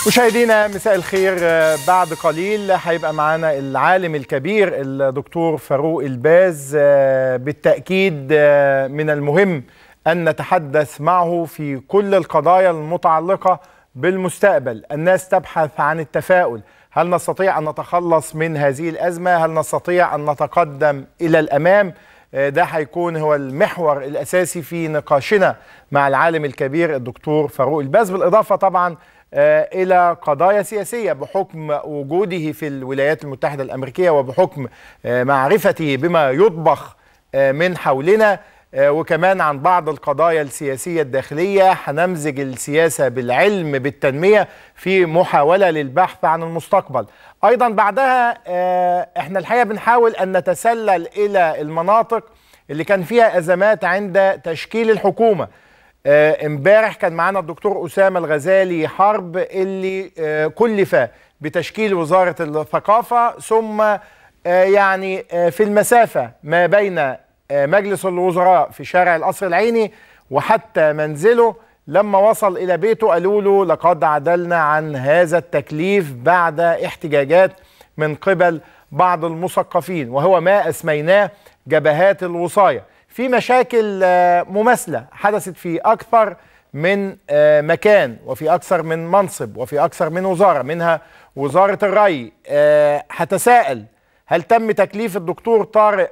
مشاهدينا مساء الخير بعد قليل هيبقى معانا العالم الكبير الدكتور فاروق الباز بالتأكيد من المهم أن نتحدث معه في كل القضايا المتعلقة بالمستقبل الناس تبحث عن التفاؤل هل نستطيع أن نتخلص من هذه الأزمة هل نستطيع أن نتقدم إلى الأمام ده هيكون هو المحور الأساسي في نقاشنا مع العالم الكبير الدكتور فاروق الباز بالإضافة طبعا إلى قضايا سياسية بحكم وجوده في الولايات المتحدة الأمريكية وبحكم معرفته بما يطبخ من حولنا وكمان عن بعض القضايا السياسية الداخلية هنمزج السياسة بالعلم بالتنمية في محاولة للبحث عن المستقبل أيضا بعدها احنا الحقيقة بنحاول أن نتسلل إلى المناطق اللي كان فيها أزمات عند تشكيل الحكومة امبارح كان معانا الدكتور أسامة الغزالي حرب اللي اه كلف بتشكيل وزارة الثقافة ثم اه يعني اه في المسافة ما بين مجلس الوزراء في شارع القصر العيني وحتى منزله لما وصل إلى بيته قالوا له لقد عدلنا عن هذا التكليف بعد احتجاجات من قبل بعض المثقفين وهو ما أسميناه جبهات الوصاية في مشاكل مماثلة حدثت في أكثر من مكان وفي أكثر من منصب وفي أكثر من وزارة منها وزارة الري هتساءل هل تم تكليف الدكتور طارق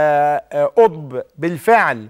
قطب بالفعل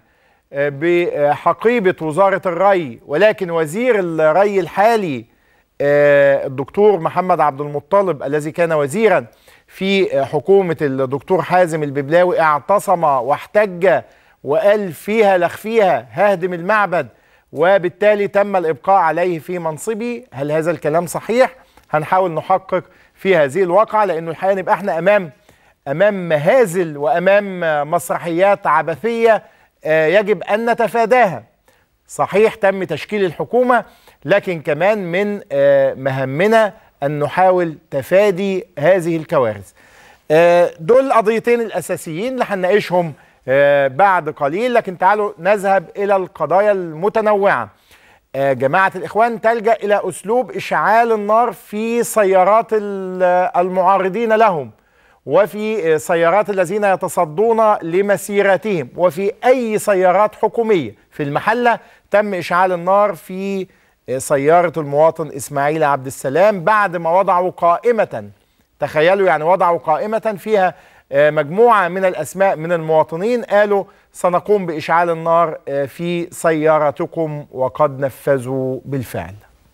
بحقيبة وزارة الري ولكن وزير الري الحالي الدكتور محمد عبد المطلب الذي كان وزيرا في حكومة الدكتور حازم الببلاوي اعتصم واحتج وقال فيها لخفيها ههدم المعبد وبالتالي تم الإبقاء عليه في منصبي هل هذا الكلام صحيح؟ هنحاول نحقق في هذه الواقعة لأنه الحقيقة نبقى احنا أمام أمام مهازل وأمام مسرحيات عبثية يجب أن نتفاداها صحيح تم تشكيل الحكومة لكن كمان من مهمنا أن نحاول تفادي هذه الكوارث دول القضيتين الأساسيين اللي هنناقشهم بعد قليل لكن تعالوا نذهب إلى القضايا المتنوعة جماعة الإخوان تلجأ إلى أسلوب إشعال النار في سيارات المعارضين لهم وفي سيارات الذين يتصدون لمسيرتهم وفي أي سيارات حكومية في المحلة تم إشعال النار في سيارة المواطن إسماعيل عبد السلام بعد ما وضعوا قائمة تخيلوا يعني وضعوا قائمة فيها مجموعة من الأسماء من المواطنين قالوا سنقوم بإشعال النار في سيارتكم وقد نفذوا بالفعل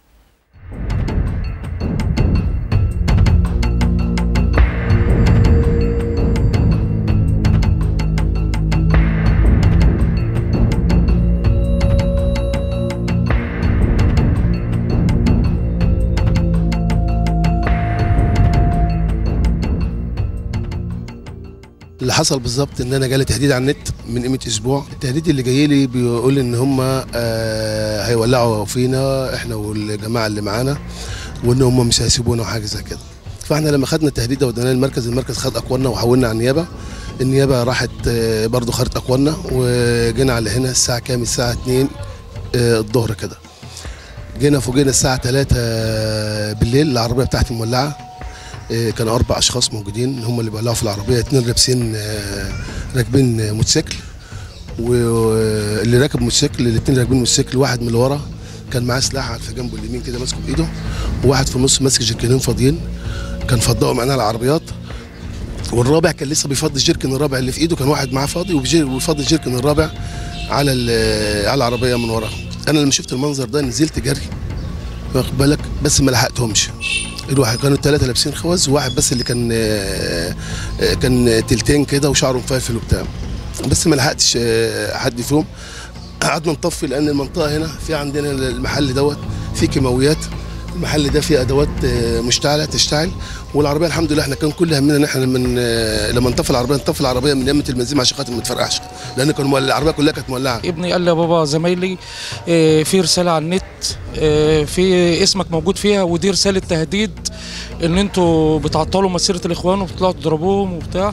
اللي حصل بالظبط ان انا جالي تهديد على النت من قيمه اسبوع التهديد اللي جاي لي بيقول ان هم آه هيولعوا فينا احنا والجماعه اللي معانا وان هم مش هيسيبونا وحاجه زي كده فاحنا لما خدنا التهديد ده وديناه المركز المركز خد اقوالنا وحولنا على النيابه النيابه راحت آه برضو خدت اقوالنا وجينا على هنا الساعه كام الساعه 2 آه الظهر كده جينا فوجئنا الساعه 3 بالليل العربيه بتاعتي مولعه كان اربع اشخاص موجودين هم اللي بيولعوا في العربيه اثنين لابسين راكبين موتوسيكل واللي راكب موتوسيكل الاثنين راكبين موتوسيكل واحد من اللي ورا كان معاه سلاح على في جنبه اليمين كده ماسكه بايده وواحد في النص ماسك جيركنين فاضيين كان فضقوا معانا العربيات والرابع كان لسه بيفضي الجيركن الرابع اللي في ايده كان واحد معاه فاضي وبيفضي الجيركن الرابع على على العربيه من ورا انا لما شفت المنظر ده نزلت جري واخد بالك بس ما لحقتهمش الواحد كانوا الثلاثه لابسين خوذ وواحد بس اللي كان كان تلتين كده وشعره مفلفل وبتاع بس ما لحقتش حد فيهم قعدنا نطفي لان المنطقه هنا في عندنا المحل دوت فيه كيماويات المحل ده فيه ادوات مشتعله تشتعل والعربيه الحمد لله احنا كان كل همنا ان احنا من لما نطفي العربيه نطفي العربيه من يمه البنزين عشان خاطر ما تفرقعش لان كان العربيه كلها كانت مولعه ابني قال لي يا بابا زمايلي في رساله على النت في اسمك موجود فيها ودي رساله تهديد ان انتوا بتعطلوا مسيره الاخوان وبتطلعوا تضربوهم وبتاع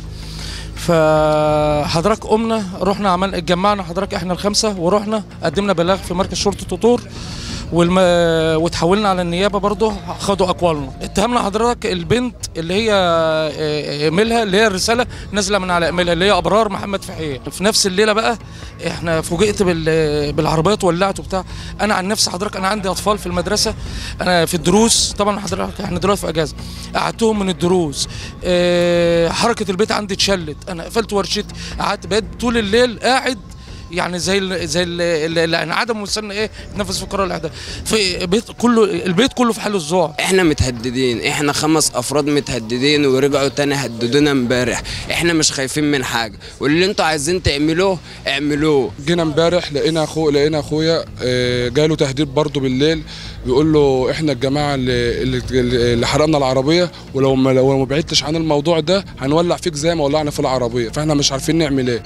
فحضرتك قمنا رحنا عمل اتجمعنا حضرتك احنا الخمسه ورحنا قدمنا بلاغ في مركز شرطه تطور والم... وتحولنا على النيابه برضه خدوا اقوالنا اتهمنا حضرتك البنت اللي هي آه، ايميلها اللي هي الرساله نازله من على ايميلها اللي هي ابرار محمد فحيه في نفس الليله بقى احنا فوجئت بال... بالعربيات ولعت وبتاع انا عن نفسي حضرتك انا عندي اطفال في المدرسه انا في الدروس طبعا حضرتك احنا دلوقتي في اجازه قعدتهم من الدروس آه، حركه البيت عندي اتشلت انا قفلت ورشتي قعدت بقيت طول الليل قاعد يعني زي ال زي ال- ال- اللي عدم مستنى ايه يتنفس في قرار الاعدام في بيت كله البيت كله في حال الذعر احنا متهددين احنا خمس افراد متهددين ورجعوا تاني هددونا امبارح احنا مش خايفين من حاجه واللي انتوا عايزين تعملوه اعملوه جينا امبارح لقينا اخو لقينا اخويا آه، جاله تهديد برضه بالليل بيقول له احنا الجماعه اللي اللي, اللي حرقنا العربيه ولو ما لو ما بعدتش عن الموضوع ده هنولع فيك زي ما ولعنا في العربيه فاحنا مش عارفين نعمل ايه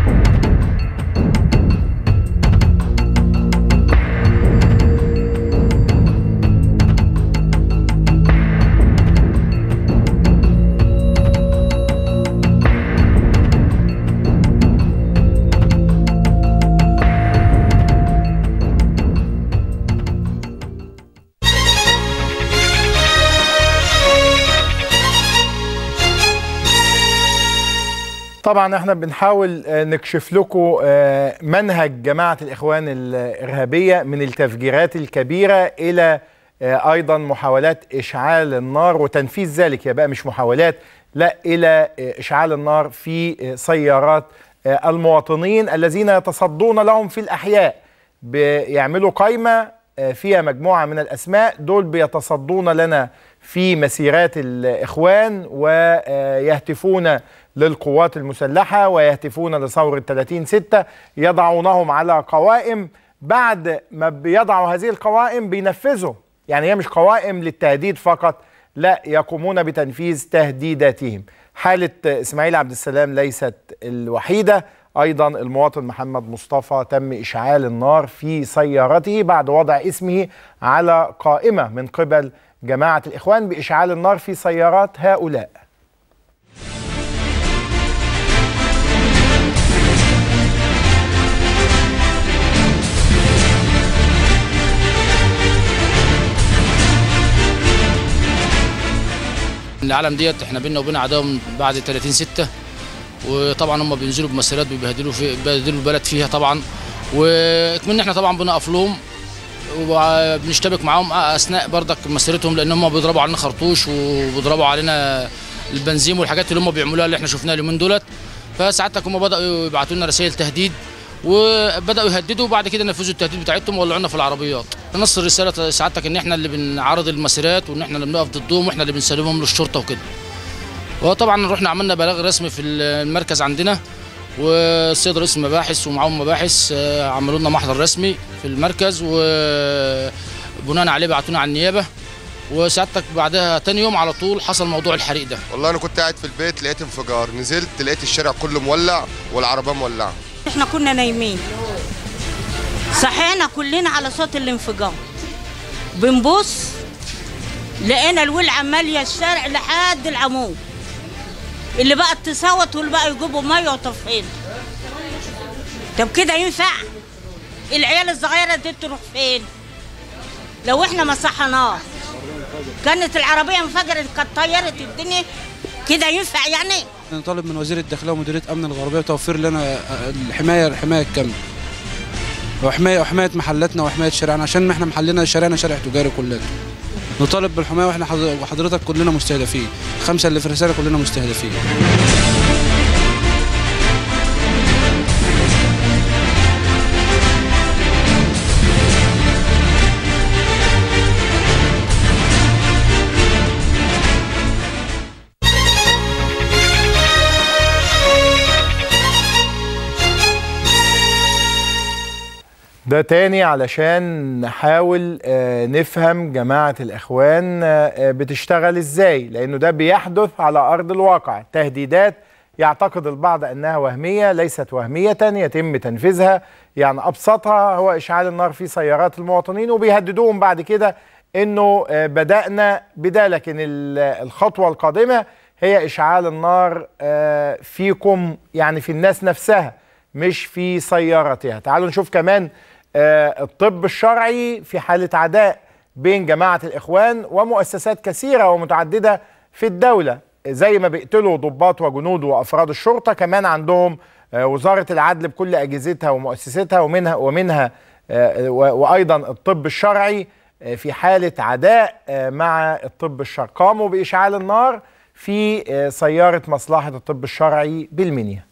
طبعا احنا بنحاول آه، نكشف لكم آه، منهج جماعة الإخوان الإرهابية من التفجيرات الكبيرة إلى آه، أيضا محاولات إشعال النار وتنفيذ ذلك يا بقى مش محاولات لا إلى آه، إشعال النار في آه، سيارات آه، المواطنين الذين يتصدون لهم في الأحياء بيعملوا قائمة آه، فيها مجموعة من الأسماء دول بيتصدون لنا في مسيرات الإخوان ويهتفون للقوات المسلحة ويهتفون لثورة 30 ستة يضعونهم على قوائم بعد ما بيضعوا هذه القوائم بينفذوا يعني هي مش قوائم للتهديد فقط لا يقومون بتنفيذ تهديداتهم حالة إسماعيل عبد السلام ليست الوحيدة أيضا المواطن محمد مصطفى تم إشعال النار في سيارته بعد وضع اسمه على قائمة من قبل جماعة الإخوان بإشعال النار في سيارات هؤلاء العالم ديت احنا بينا وبين اعدائهم بعد 30 6 وطبعا هم بينزلوا بمسيرات بيبهدلوا في بيبهدلوا البلد فيها طبعا وكمان احنا طبعا بنقف لهم وبنشتبك معاهم اثناء بردك مسيرتهم لان هم بيضربوا علينا خرطوش وبيضربوا علينا البنزين والحاجات اللي هم بيعملوها اللي احنا شفناها اليومين دولت فساعتك هم بداوا يبعتوا لنا رسائل تهديد وبداوا يهددوا وبعد كده نفذوا التهديد بتاعتهم وولعونا في العربيات نص الرساله سعادتك ان احنا اللي بنعارض المسيرات وان احنا اللي بنقف ضدهم واحنا اللي بنسلمهم للشرطه وكده وطبعا رحنا عملنا بلاغ رسمي في المركز عندنا والسيد رئيس المباحث ومعاهم مباحث آه، عملوا لنا محضر رسمي في المركز وبناء عليه بعتونا على النيابه وسعادتك بعدها تاني يوم على طول حصل موضوع الحريق ده والله انا كنت قاعد في البيت لقيت انفجار نزلت لقيت الشارع كله مولع والعربيه مولعه احنا كنا نايمين صحينا كلنا على صوت الانفجار بنبص لقينا الولعة مالية الشارع لحد العمود اللي بقى تصوت واللي بقى يجيبوا مية وطفين طب كده ينفع العيال الصغيرة دي تروح فين لو احنا ما صحناش كانت العربية انفجرت كانت طيرت الدنيا كده ينفع يعني نطالب من وزير الداخليه ومديريه امن الغربيه توفير لنا الحمايه الحمايه الكامله وحمايه وحمايه محلاتنا وحمايه شارعنا عشان احنا محلنا شارعنا شارع تجاري كلنا نطالب بالحمايه واحنا حض- وحضرتك كلنا مستهدفين خمسه اللي في الرساله كلنا مستهدفين ده تاني علشان نحاول آه، نفهم جماعة الإخوان آه، بتشتغل إزاي لأنه ده بيحدث على أرض الواقع تهديدات يعتقد البعض أنها وهمية ليست وهمية يتم تنفيذها يعني أبسطها هو إشعال النار في سيارات المواطنين وبيهددوهم بعد كده أنه آه، بدأنا بده لكن ال- الخطوة القادمة هي إشعال النار آه، فيكم يعني في الناس نفسها مش في سيارتها تعالوا نشوف كمان آه، الطب الشرعي في حالة عداء بين جماعة الإخوان ومؤسسات كثيرة ومتعددة في الدولة زي ما بيقتلوا ضباط وجنود وأفراد الشرطة كمان عندهم آه، وزارة العدل بكل أجهزتها ومؤسستها ومنها ومنها آه، و- وأيضا الطب الشرعي آه، في حالة عداء آه، مع الطب الشرعي قاموا بإشعال النار في آه، سيارة مصلحة الطب الشرعي بالمنيا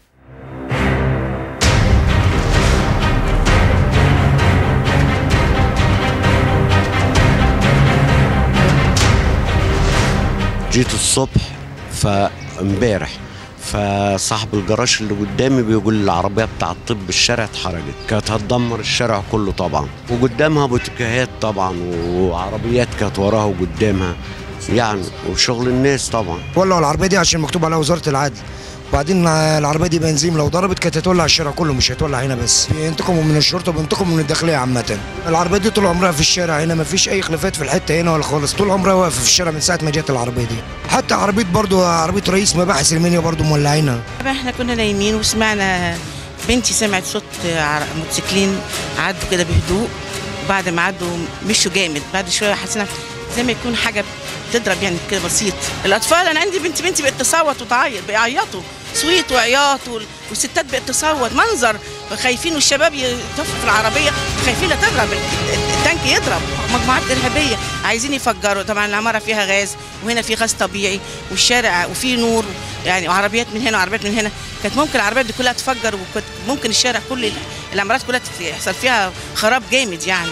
جيت الصبح فامبارح فصاحب الجراج اللي قدامي بيقول لي العربيه بتاع الطب الشارع اتحرقت كانت هتدمر الشارع كله طبعا وقدامها بوتيكاهات طبعا وعربيات كانت وراها وقدامها يعني وشغل الناس طبعا ولعوا العربيه دي عشان مكتوب عليها وزاره العدل وبعدين العربيه دي بنزين لو ضربت كانت هتولع الشارع كله مش هتولع هنا بس بينتقموا من الشرطه وبينتقموا من الداخليه عامه العربيه دي طول عمرها في الشارع هنا ما فيش اي خلافات في الحته هنا ولا خالص طول عمرها واقفه في الشارع من ساعه ما جت العربيه دي حتى عربيه برضو عربيه رئيس مباحث المنيا برضو مولعينها احنا كنا نايمين وسمعنا بنتي سمعت صوت عر- موتوسيكلين عدوا كده بهدوء بعد ما عدوا مشوا جامد بعد شويه حسينا زي ما يكون حاجه بتضرب يعني كده بسيط الاطفال انا عندي بنت بنتي بقت تصوت وتعيط بيعيطوا صويت وعياط وال- والستات بقت تصوت منظر خايفين والشباب يطفوا في العربيه خايفين لا تضرب التانك يضرب مجموعات ارهابيه عايزين يفجروا طبعا العماره فيها غاز وهنا في غاز طبيعي والشارع وفي نور يعني وعربيات من هنا وعربيات من هنا كانت ممكن العربيات دي كلها تفجر وكانت ممكن الشارع كل العمارات كلها تت- يحصل فيها خراب جامد يعني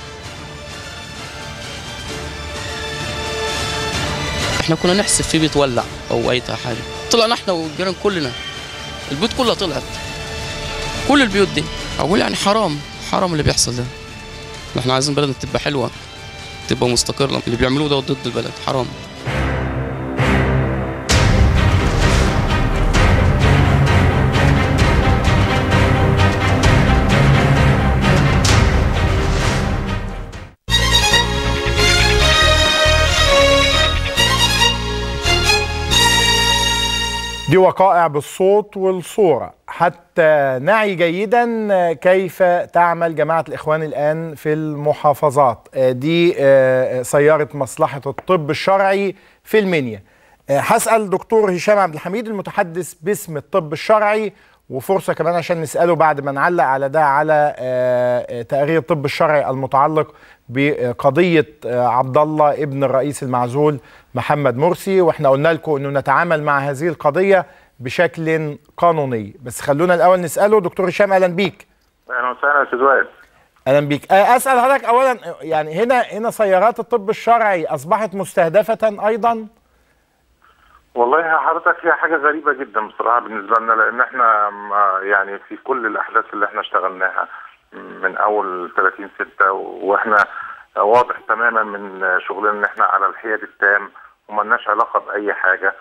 احنا كنا نحسب في بيت ولع او اي حاجه طلعنا احنا والجيران كلنا البيوت كلها طلعت كل البيوت دي اقول يعني حرام حرام اللي بيحصل ده احنا عايزين بلدنا تبقى حلوه تبقى مستقره اللي بيعملوه ده ضد البلد حرام دي وقائع بالصوت والصورة حتى نعي جيدا كيف تعمل جماعة الإخوان الآن في المحافظات دي سيارة مصلحة الطب الشرعي في المنيا هسأل دكتور هشام عبد الحميد المتحدث باسم الطب الشرعي وفرصة كمان عشان نسأله بعد ما نعلق على ده على تقرير الطب الشرعي المتعلق بقضية عبد الله ابن الرئيس المعزول محمد مرسي واحنا قلنا لكم انه نتعامل مع هذه القضية بشكل قانوني بس خلونا الاول نسأله دكتور هشام اهلا بيك اهلا وسهلا يا استاذ وائل اهلا بيك اسال حضرتك اولا يعني هنا هنا سيارات الطب الشرعي اصبحت مستهدفة ايضا والله حضرتك هي حاجه غريبه جدا بصراحه بالنسبه لنا لان احنا يعني في كل الاحداث اللي احنا اشتغلناها من اول 30 6 واحنا واضح تماما من شغلنا ان احنا على الحياد التام وملناش علاقه باي حاجه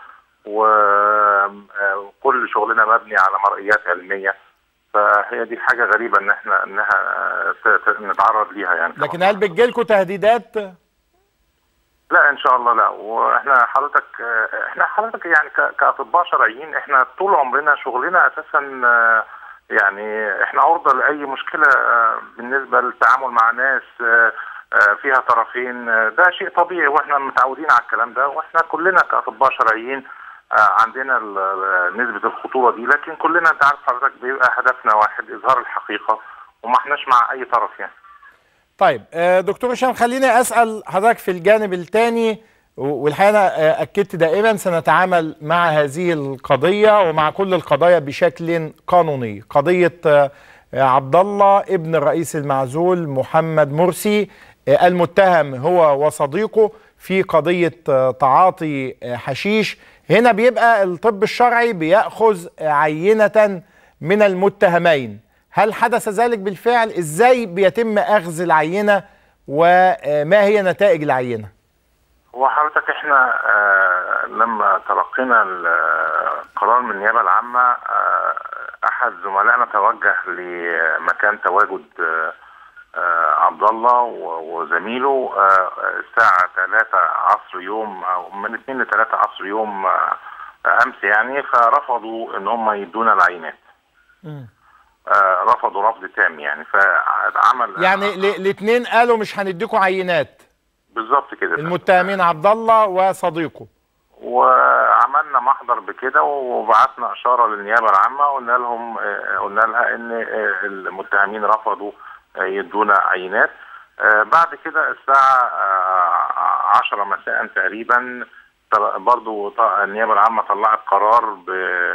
وكل شغلنا مبني على مرئيات علميه فهي دي حاجه غريبه ان احنا انها نتعرض ليها يعني لكن هل بتجيلكم تهديدات؟ لا ان شاء الله لا واحنا حضرتك احنا حضرتك يعني كاطباء شرعيين احنا طول عمرنا شغلنا اساسا يعني احنا عرضه لاي مشكله بالنسبه للتعامل مع ناس فيها طرفين ده شيء طبيعي واحنا متعودين على الكلام ده واحنا كلنا كاطباء شرعيين عندنا نسبه الخطوره دي لكن كلنا انت عارف حضرتك بيبقى هدفنا واحد اظهار الحقيقه وما احناش مع اي طرف يعني طيب دكتور هشام خليني اسال حضرتك في الجانب الثاني والحقيقه انا اكدت دائما سنتعامل مع هذه القضيه ومع كل القضايا بشكل قانوني قضيه عبد الله ابن الرئيس المعزول محمد مرسي المتهم هو وصديقه في قضيه تعاطي حشيش هنا بيبقى الطب الشرعي بياخذ عينه من المتهمين هل حدث ذلك بالفعل ازاي بيتم اخذ العينه وما هي نتائج العينه هو حضرتك احنا آه لما تلقينا القرار من النيابه العامه آه احد زملائنا توجه لمكان تواجد آه عبد الله وزميله الساعه 3 عصر يوم او من 2 ل 3 عصر يوم امس يعني فرفضوا ان هم يدونا العينات آه، رفضوا رفض تام يعني فعمل يعني الاثنين قالوا مش هنديكم عينات بالظبط كده المتهمين عبد الله وصديقه وعملنا محضر بكده وبعتنا اشاره للنيابه العامه وقلنا لهم آه، قلنا لها ان آه، المتهمين رفضوا آه، يدونا عينات آه، بعد كده الساعه آه، 10 مساء تقريبا طل- برضو ط- النيابه العامه طلعت قرار ب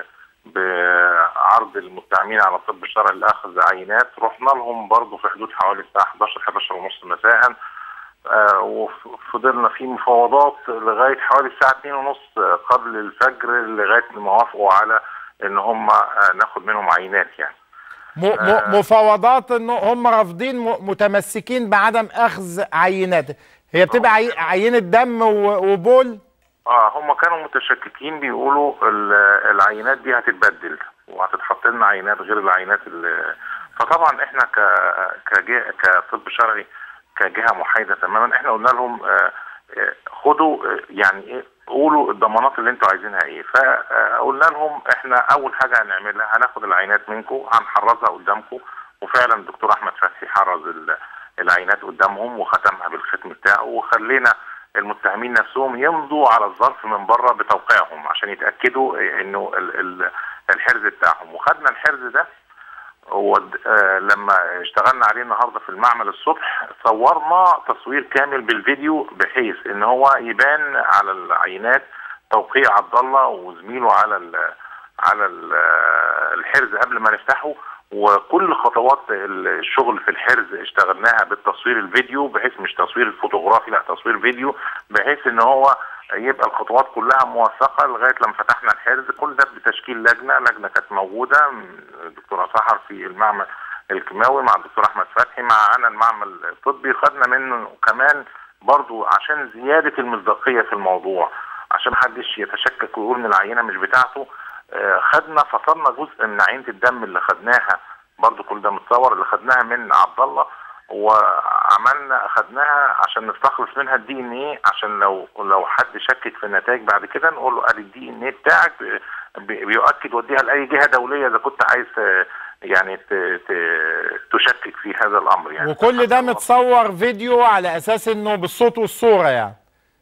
بعرض المتهمين على الطب الشرعي لاخذ عينات رحنا لهم برضو في حدود حوالي الساعه 11 11 ونص مساء آه، وفضلنا في مفاوضات لغايه حوالي الساعه 2 ونص قبل الفجر لغايه ما وافقوا على ان هم آه، ناخد منهم عينات يعني م م مفاوضات ان هم رافضين م متمسكين بعدم اخذ عينات هي بتبقى عي عينه دم و- وبول اه هم كانوا متشككين بيقولوا ال- العينات دي هتتبدل وهتتحط لنا عينات غير العينات اللي فطبعا احنا ك كجهه كطب شرعي كجهه محايده تماما احنا قلنا لهم آه آه، خدوا آه، يعني ايه قولوا الضمانات اللي انتوا عايزينها ايه فقلنا لهم احنا اول حاجه هنعملها هناخد العينات منكم هنحرزها قدامكم وفعلا الدكتور احمد فتحي حرز ال- العينات قدامهم وختمها بالختم بتاعه وخلينا المتهمين نفسهم يمضوا على الظرف من بره بتوقيعهم عشان يتاكدوا انه ال- ال- الحرز بتاعهم وخدنا الحرز ده ود- آه، لما اشتغلنا عليه النهارده في المعمل الصبح صورنا تصوير كامل بالفيديو بحيث ان هو يبان على العينات توقيع عبد الله وزميله على ال على ال الحرز قبل ما نفتحه وكل خطوات الشغل في الحرز اشتغلناها بالتصوير الفيديو بحيث مش تصوير الفوتوغرافي لا تصوير فيديو بحيث ان هو يبقى الخطوات كلها موثقه لغايه لما فتحنا الحرز كل ده بتشكيل لجنه لجنه كانت موجوده الدكتوره سحر في المعمل الكيماوي مع الدكتور احمد فتحي مع انا المعمل الطبي خدنا منه كمان برضو عشان زياده المصداقيه في الموضوع عشان محدش يتشكك ويقول ان العينه مش بتاعته آه، خدنا فصلنا جزء من عينه الدم اللي خدناها برضو كل ده متصور اللي خدناها من عبد الله وعملنا اخدناها عشان نستخلص منها الدي ان ايه عشان لو لو حد شكك في النتائج بعد كده نقول له ادي الدي ان ايه بتاعك بي- بيؤكد وديها لاي جهه دوليه اذا كنت عايز آه، يعني ت- ت- تشكك في هذا الامر يعني وكل ده متصور فيديو على اساس انه بالصوت والصوره يعني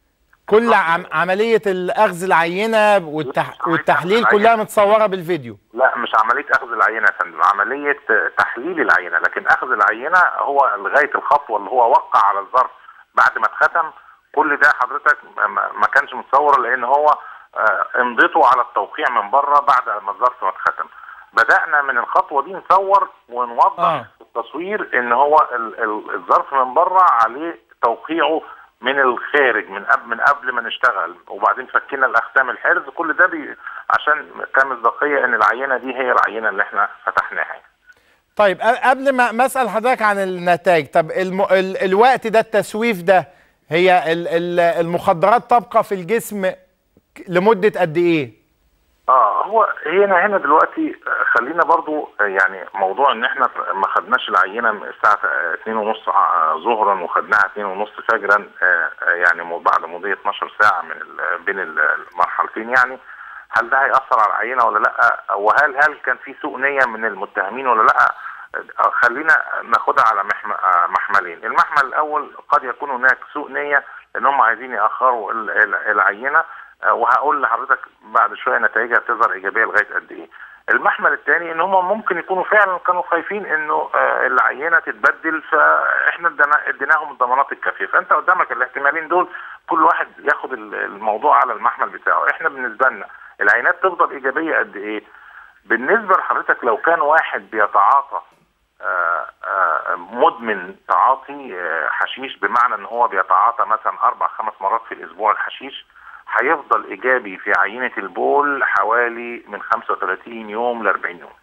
كل عم عمليه اخذ العينه والتح والتحليل كلها متصوره بالفيديو لا مش عمليه اخذ العينه يا فندم عمليه آه، تحليل العينه لكن اخذ العينه هو لغايه الخطوه اللي هو وقع على الظرف بعد ما اتختم كل ده حضرتك ما- ما ما كانش متصور لان هو آه، امضته على التوقيع من بره بعد ما الظرف ما اتختم بدانا من الخطوه دي نصور ونوضح آه. في التصوير ان هو ال- ال- الظرف من بره عليه توقيعه من الخارج من قبل من قبل ما نشتغل وبعدين فكينا الاختام الحرز كل ده بي عشان كمصداقيه ان العينه دي هي العينه اللي احنا فتحناها طيب أ- قبل ما ما اسال حضرتك عن النتائج طب الم... ال... الوقت ده التسويف ده هي ال... ال... المخدرات تبقى في الجسم ك- لمده قد ايه اه هو هنا هنا دلوقتي آه، خلينا برضو آه، يعني موضوع ان احنا ما خدناش العينه من الساعه 2 ونص ظهرا وخدناها 2 ونص فجرا آه، آه، يعني م- بعد مضي 12 ساعه من ال- بين ال- المرحلتين يعني هل ده هيأثر على العينه ولا لا وهل هل كان في سوء نيه من المتهمين ولا لا آه، خلينا ناخدها على محم- آه، محملين المحمل الاول قد يكون هناك سوء نيه ان هم عايزين ياخروا ال- ال- العينه آه، وهقول لحضرتك بعد شويه نتائجها بتظهر ايجابيه لغايه قد ايه. المحمل الثاني ان هم ممكن يكونوا فعلا كانوا خايفين انه آه، العينه تتبدل فاحنا ادينا- اديناهم الضمانات الكافيه فانت قدامك الاحتمالين دول كل واحد ياخد ال- الموضوع على المحمل بتاعه احنا بالنسبه لنا العينات تفضل ايجابيه قد ايه؟ بالنسبه لحضرتك لو كان واحد بيتعاطى آه، آه، مدمن تعاطي آه، حشيش بمعنى ان هو بيتعاطى مثلا اربع خمس مرات في الاسبوع الحشيش هيفضل ايجابي في عينه البول حوالي من 35 يوم ل 40 يوم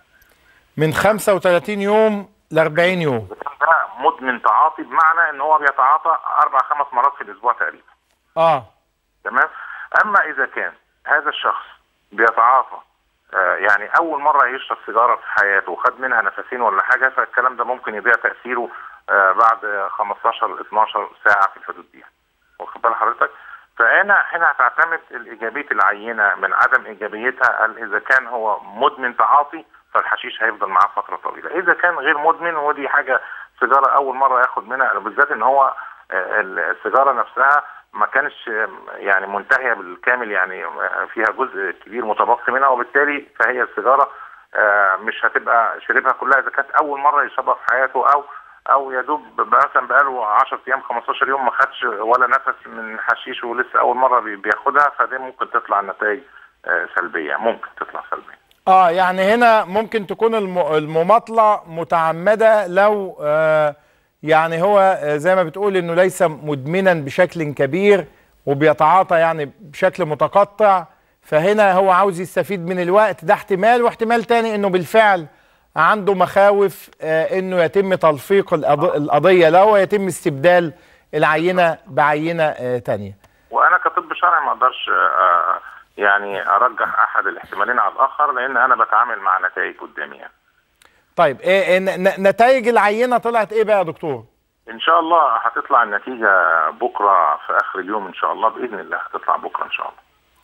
من 35 يوم ل 40 يوم ده مدمن تعاطي بمعنى ان هو بيتعاطى اربع خمس مرات في الاسبوع تقريبا اه تمام اما اذا كان هذا الشخص بيتعاطى آه، يعني اول مره يشرب سيجاره في حياته وخد منها نفسين ولا حاجه فالكلام ده ممكن يضيع تاثيره آه، بعد 15 12 ساعه في الحدود دي واخد بال حضرتك فهنا هنا هتعتمد ايجابيه العينه من عدم ايجابيتها قال اذا كان هو مدمن تعاطي فالحشيش هيفضل معاه فتره طويله اذا كان غير مدمن ودي حاجه سيجاره اول مره ياخد منها بالذات ان هو آه، السيجاره نفسها ما كانش آه، يعني منتهيه بالكامل يعني آه، فيها جزء كبير متبقي منها وبالتالي فهي السيجاره آه، مش هتبقى شربها كلها اذا كانت اول مره يشربها في حياته او او يا دوب مثلا بقاله 10 ايام 15 يوم ما خدش ولا نفس من حشيش ولسه اول مره بي- بياخدها فدي ممكن تطلع نتائج آه، سلبيه ممكن تطلع سلبيه اه يعني هنا ممكن تكون الم- المماطله متعمده لو آه يعني هو آه، زي ما بتقول انه ليس مدمنا بشكل كبير وبيتعاطى يعني بشكل متقطع فهنا هو عاوز يستفيد من الوقت ده احتمال واحتمال تاني انه بالفعل عنده مخاوف آه انه يتم تلفيق القض- القضيه له ويتم استبدال العينه بعينه آه تانيه وانا كطب شرعي ما اقدرش آه، يعني ارجح احد الاحتمالين على الاخر لان انا بتعامل مع نتائج قدامي يعني. طيب إيه ن- ن- نتائج العينه طلعت ايه بقى يا دكتور؟ ان شاء الله هتطلع النتيجه بكره في اخر اليوم ان شاء الله باذن الله هتطلع بكره ان شاء الله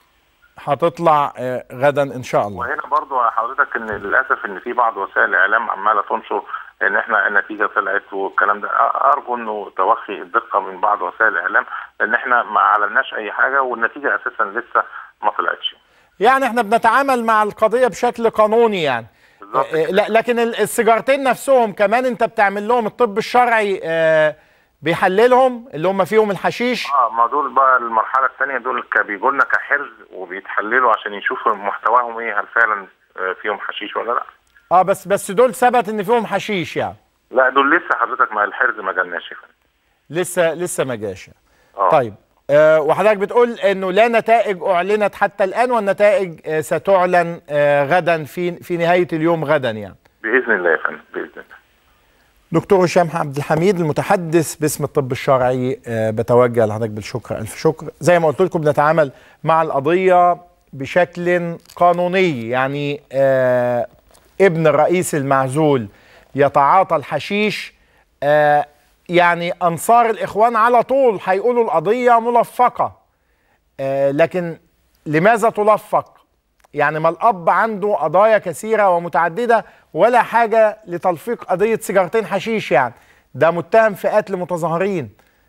هتطلع آه، غدا ان شاء الله وهنا برضو حضرتك ان للاسف ان في بعض وسائل الاعلام عماله تنشر ان احنا النتيجه طلعت والكلام ده أ- ارجو انه توخي الدقه من بعض وسائل الاعلام لان احنا ما اعلناش اي حاجه والنتيجه اساسا لسه ما طلعتش يعني احنا بنتعامل مع القضيه بشكل قانوني يعني آه، لا لكن ال- السيجارتين نفسهم كمان انت بتعمل لهم الطب الشرعي آه، بيحللهم اللي هم فيهم الحشيش اه ما دول بقى المرحله الثانيه دول ك- بيجوا لنا كحرز وبيتحللوا عشان يشوفوا محتواهم ايه هل فعلا آه، فيهم حشيش ولا لا اه بس بس دول ثبت ان فيهم حشيش يعني لا دول لسه حضرتك مع الحرز ما جالناش يا فندم. لسه لسه ما جاش يعني. آه. طيب آه وحضرتك بتقول انه لا نتائج اعلنت حتى الان والنتائج آه ستعلن آه غدا في في نهايه اليوم غدا يعني باذن الله يا فندم باذن الله دكتور هشام عبد الحميد المتحدث باسم الطب الشرعي آه، بتوجه لحضرتك بالشكر الف شكر زي ما قلت لكم بنتعامل مع القضيه بشكل قانوني يعني آه، ابن الرئيس المعزول يتعاطى الحشيش آه، يعني انصار الاخوان على طول هيقولوا القضيه ملفقه آه، لكن لماذا تلفق يعني ما الاب عنده قضايا كثيره ومتعدده ولا حاجه لتلفيق قضيه سيجارتين حشيش يعني ده متهم في قتل متظاهرين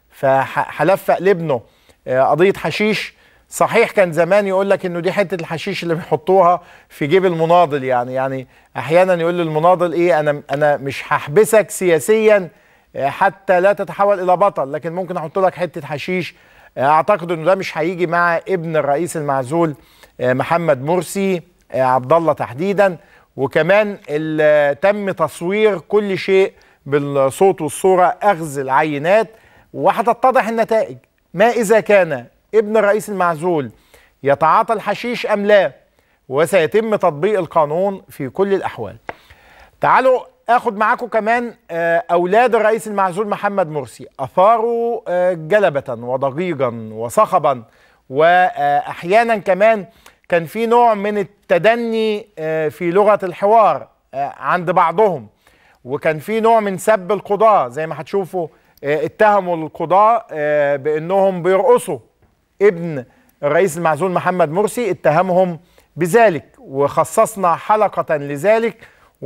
فهلفق لابنه آه، قضيه حشيش صحيح كان زمان يقول لك انه دي حته الحشيش اللي بيحطوها في جيب المناضل يعني يعني احيانا يقول للمناضل ايه انا انا مش هحبسك سياسيا آه، حتى لا تتحول الى بطل لكن ممكن احط لك حته حشيش آه، اعتقد انه ده مش هيجي مع ابن الرئيس المعزول آه، محمد مرسي آه، عبد الله تحديدا وكمان ال- تم تصوير كل شيء بالصوت والصوره اخذ العينات وهتتضح النتائج ما اذا كان ابن الرئيس المعزول يتعاطى الحشيش ام لا وسيتم تطبيق القانون في كل الاحوال تعالوا اخد معاكم كمان آه، اولاد الرئيس المعزول محمد مرسي اثاروا آه، جلبه وضجيجا وصخبا واحيانا كمان كان في نوع من التدني آه، في لغه الحوار آه، عند بعضهم وكان في نوع من سب القضاه زي ما هتشوفوا آه، اتهموا القضاه آه، بانهم بيرقصوا ابن الرئيس المعزول محمد مرسي اتهمهم بذلك وخصصنا حلقة لذلك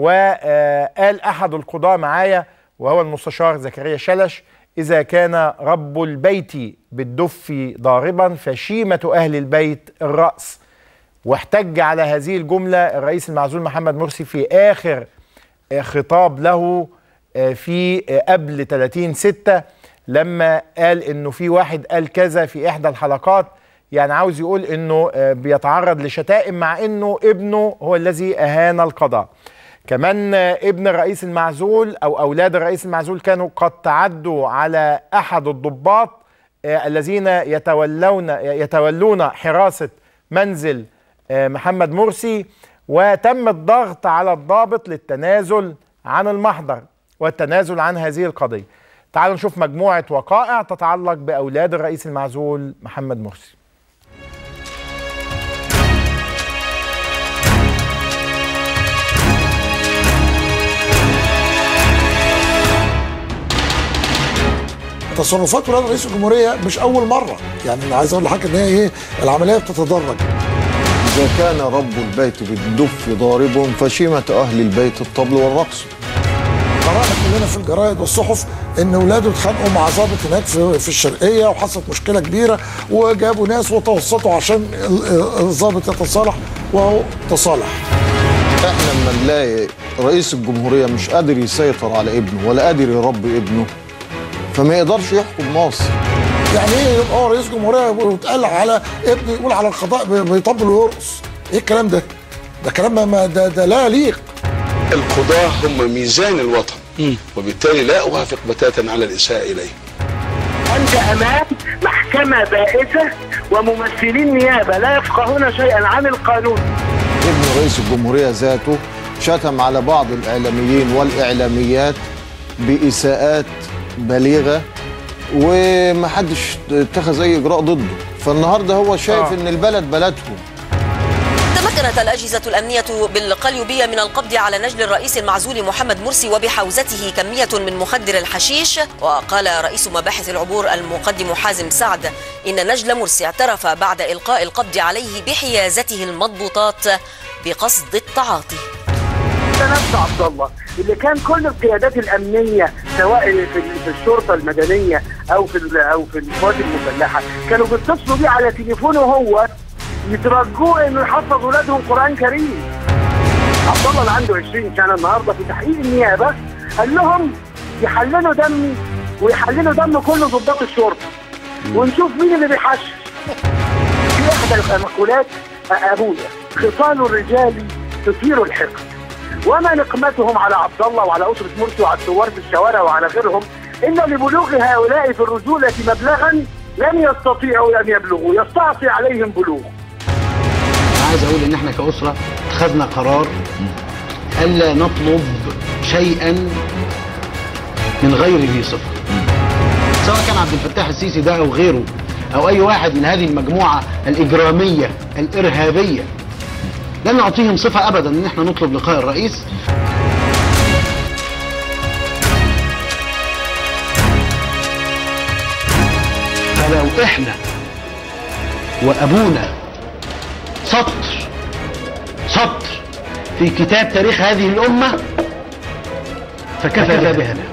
وقال أحد القضاة معايا وهو المستشار زكريا شلش إذا كان رب البيت بالدف ضاربا فشيمة أهل البيت الرأس واحتج على هذه الجملة الرئيس المعزول محمد مرسي في آخر آه، خطاب له آه، في آه، قبل 30 ستة لما قال انه في واحد قال كذا في احدى الحلقات يعني عاوز يقول انه آه، بيتعرض لشتائم مع انه ابنه هو الذي اهان القضاء كمان آه، ابن الرئيس المعزول او اولاد الرئيس المعزول كانوا قد تعدوا على احد الضباط آه، الذين يتولون يتولون حراسه منزل آه، محمد مرسي وتم الضغط على الضابط للتنازل عن المحضر والتنازل عن هذه القضيه. تعالوا نشوف مجموعه وقائع تتعلق باولاد الرئيس المعزول محمد مرسي. تصرفات ولاد رئيس الجمهوريه مش اول مره يعني اللي عايز اقول لحضرتك ان هي ايه العمليه بتتدرج إذا كان رب البيت بالدف ضارب فشيمة أهل البيت الطبل والرقص قرانا كلنا في الجرايد والصحف ان اولاده اتخانقوا مع ضابط هناك في, في الشرقيه وحصلت مشكله كبيره وجابوا ناس وتوسطوا عشان ال- الضابط يتصالح وهو تصالح احنا لما نلاقي رئيس الجمهورية مش قادر يسيطر على ابنه ولا قادر يربي ابنه فما يقدرش يحكم مصر يعني ايه يبقى هو رئيس جمهوريه ويتقال على ابنه يقول على القضاء بي- بيطبل ويرقص ايه الكلام ده ده كلام ما- ما ده, ده لا يليق القضاة هم ميزان الوطن وبالتالي لا أوافق بتاتا على الإساءة إليه أنت أمام محكمة بائسة وممثلين نيابة لا يفقهون شيئا عن القانون ابن رئيس الجمهورية ذاته شتم على بعض الإعلاميين والإعلاميات بإساءات بليغة ومحدش اتخذ أي إجراء ضده فالنهاردة هو شايف آه. إن البلد بلدهم تمكنت الأجهزة الأمنية بالقليوبية من القبض على نجل الرئيس المعزول محمد مرسي وبحوزته كمية من مخدر الحشيش وقال رئيس مباحث العبور المقدم حازم سعد إن نجل مرسي اعترف بعد إلقاء القبض عليه بحيازته المضبوطات بقصد التعاطي ده نفس عبد الله اللي كان كل القيادات الامنيه سواء في في الشرطه المدنيه او في ال- او في القوات المسلحه كانوا بيتصلوا بيه على تليفونه هو يترجوه انه يحفظ اولادهم قران كريم عبد الله اللي عنده 20 سنه النهارده في تحقيق النيابه قال لهم يحللوا دمي ويحللوا دم كل ضباط الشرطه ونشوف مين اللي بيحشش في احدى المقولات ابويا خصال الرجال تثير الحقد وما نقمتهم على عبد الله وعلى اسره مرسي وعلى الثوار في الشوارع وعلى غيرهم الا لبلوغ هؤلاء في الرجوله مبلغا لم يستطيعوا ان يبلغوا يستعصي عليهم بلوغ عايز اقول ان احنا كاسره اتخذنا قرار الا نطلب شيئا من غير ذي صفه سواء كان عبد الفتاح السيسي ده او غيره او اي واحد من هذه المجموعه الاجراميه الارهابيه لن نعطيهم صفه ابدا ان احنا نطلب لقاء الرئيس فلو احنا وابونا سطر سطر في كتاب تاريخ هذه الامه فكفى بها له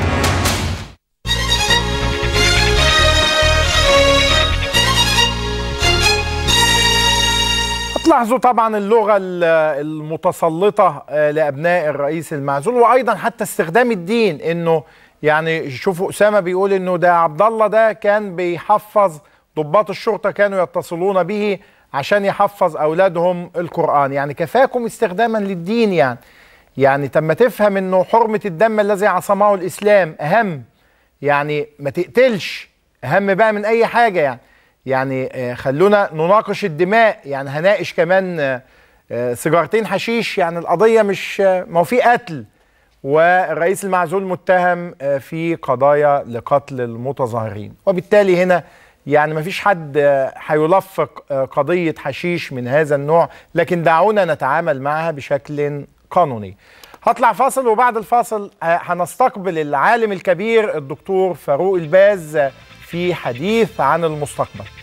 هتلاحظوا طبعا اللغه ال- المتسلطه آه، لابناء الرئيس المعزول وايضا حتى استخدام الدين انه يعني شوفوا اسامه بيقول انه ده عبد الله ده كان بيحفظ ضباط الشرطه كانوا يتصلون به عشان يحفظ اولادهم القران يعني كفاكم استخداما للدين يعني يعني تم تفهم انه حرمه الدم الذي عصمه الاسلام اهم يعني ما تقتلش اهم بقى من اي حاجه يعني يعني آه، خلونا نناقش الدماء يعني هناقش كمان آه، آه، سيجارتين حشيش يعني القضيه مش آه، ما هو في قتل والرئيس المعزول متهم آه، في قضايا لقتل المتظاهرين وبالتالي هنا يعني ما فيش حد آه، هيلفق آه، قضيه حشيش من هذا النوع لكن دعونا نتعامل معها بشكل قانوني هطلع فاصل وبعد الفاصل آه، هنستقبل العالم الكبير الدكتور فاروق الباز في حديث عن المستقبل